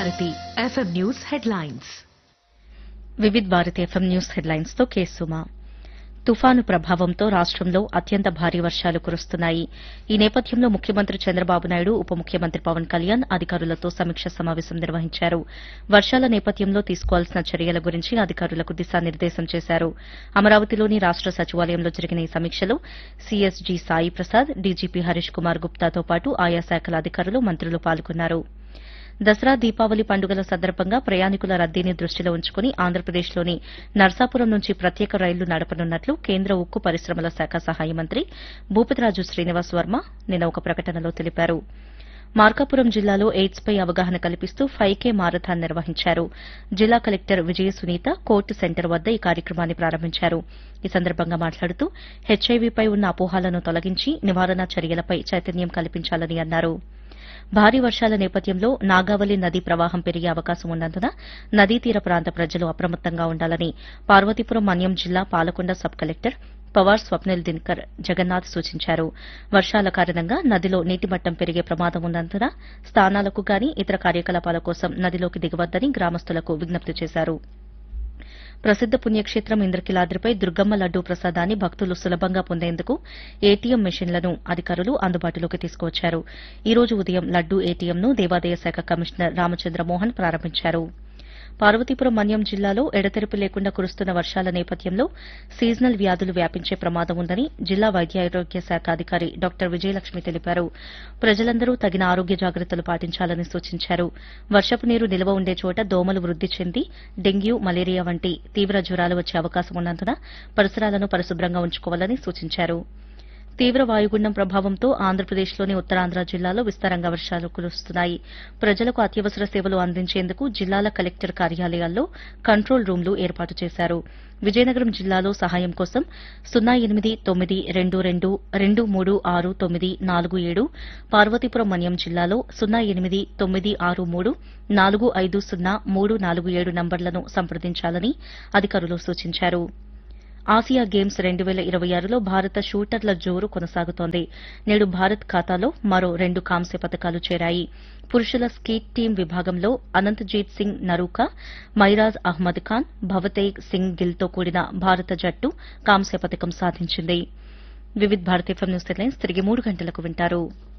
Bharati FM news headlines Vividh Bharati FM news headlines తో కేసుమా తుఫాను ప్రభావంతో రాష్టంలో అత్యంత భారీ వర్షాలు కురుస్తున్నాయి ఈ నేపథ్యంలో ముఖ్యమంత్రి చంద్రబాబు నాయుడు ఉప ముఖ్యమంత్రి పవన్ కళ్యాణ్ అధికారులతో సమీక్ష సమావేశం నిర్వహించారు వర్షాల నేపథ్యంలో తీసుకోవాల్సిన చర్యల గురించి అధికారులకు దిశానిర్దేశం చేశారు అమరావతిలోని రాష్ట సచివాలయంలో జరిగిన ఈ సమీక్షలో సీఎస్జీ సాయి ప్రసాద్ డీజీపీ హరీష్ కుమార్ గుప్తాతో పాటు ఆయా శాఖల అధికారులు మంత్రులు పాల్గొన్నారు దసరా దీపావళి పండుగల సందర్భంగా ప్రయాణికుల రద్దీని దృష్టిలో ఉంచుకుని ఆంధ్రప్రదేశ్లోని నర్సాపురం నుంచి ప్రత్యేక రైళ్లు నడపనున్నట్లు కేంద్ర ఉక్కు పరిశ్రమల శాఖ సహాయ మంత్రి భూపతిరాజు శ్రీనివాస్ వర్మ నిన్న ఒక ప్రకటనలో తెలిపారు మార్కాపురం జిల్లాలో ఎయిడ్స్ పై అవగాహన కల్పిస్తూ ఫైవ్ కే మారథాన్ నిర్వహించారు జిల్లా collector Vijaya Sunitha court centre వద్ద ఈ కార్యక్రమాన్ని ప్రారంభించారు ఈ సందర్భంగా మాట్లాడుతూ హెచ్ఐవీపై ఉన్న అపోహాలను తొలగించి నివారణ చర్యలపై చైతన్యం కల్పించాలని అన్నారు భారీ వర్షాల నేపథ్యంలో నాగావళి నదీ ప్రవాహం పెరిగే అవకాశం ఉన్నందున నదీ తీర ప్రాంత ప్రజలు అప్రమత్తంగా ఉండాలని పార్వతీపురం మన్యం జిల్లా పాలకొండ సబ్ కలెక్టర్ పవార్ స్వప్నిల్ దినకర్ జగన్నాథ్ సూచించారు వర్షాల కారణంగా నదిలో నీటిమట్టం పెరిగే ప్రమాదం ఉన్నందున స్నానాలకు గాని ఇతర కార్యకలాపాల కోసం నదిలోకి దిగవద్దని గ్రామస్తులకు విజ్ఞప్తి చేశారు ప్రసిద్ద పుణ్యక్షేత్రం ఇంద్రకిలాద్రిపై దుర్గమ్మ లడ్డూ ప్రసాదాన్ని భక్తులు సులభంగా పొందేందుకు ఏటీఎం మెషిన్లను అధికారులు అందుబాటులోకి తీసుకువచ్చారు ఈ రోజు ఉదయం లడ్డూ ఏటీఎంను దేవాదాయ శాఖ కమిషనర్ రామచంద్రమోహన్ ప్రారంభించారు పార్వతీపురం మన్యం జిల్లాలో ఎడతెరిపి లేకుండా కురుస్తున్న వర్షాల నేపథ్యంలో సీజనల్ వ్యాధులు వ్యాపించే ప్రమాదం ఉందని జిల్లా వైద్యారోగ్య శాఖ అధికారి డాక్టర్ విజయలక్ష్మి తెలిపారు ప్రజలందరూ తగిన ఆరోగ్య జాగ్రత్తలు పాటించాలని సూచించారు వర్షపు నీరు నిల్వ ఉండే చోట దోమలు వృద్ది చెంది డెంగ్యూ మలేరియా వంటి తీవ్ర జ్వరాలు వచ్చే అవకాశం ఉన్నందున పరిసరాలను పరిశుభ్రంగా ఉంచుకోవాలని సూచించారు తీవ్ర వాయుగుండం ప్రభావంతో ఆంధ్రప్రదేశ్లోని ఉత్తరాంధ్ర జిల్లాలో విస్తారంగా వర్షాలు కురుస్తున్నాయి ప్రజలకు అత్యవసర సేవలు అందించేందుకు జిల్లాల కలెక్టర్ కార్యాలయాల్లో కంట్రోల్ రూమ్లు ఏర్పాటు చేశారు విజయనగరం జిల్లాలో సహాయం కోసం సున్నా ఎనిమిది తొమ్మిది రెండు రెండు రెండు మూడు ఆరు తొమ్మిది నాలుగు ఏడు పార్వతీపురం మన్యం జిల్లాలో సున్నా ఎనిమిది తొమ్మిది ఆరు మూడు నాలుగు ఐదు సున్నా మూడు నాలుగు ఏడు నంబర్లను సంప్రదించాలని అధికారులు సూచించారు ఆసియా గేమ్స్ రెండు వేల ఇరవై ఆరులో భారత షూటర్ల జోరు కొనసాగుతోంది నేడు భారత్ ఖాతాలో మరో రెండు కాంస్య పథకాలు చేరాయి పురుషుల స్కీట్ టీం విభాగంలో అనంతజీత్ సింగ్ నరూకా మైరాజ్ అహ్మద్ ఖాన్ భవతేగ్ సింగ్ గిల్తో కూడిన భారత జట్టు కాంస్య పథకం సాధించింది వివిధ్ భారతీయ న్యూస్ హెడ్లైన్స్ తిరిగి మూడు గంటలకు వింటారు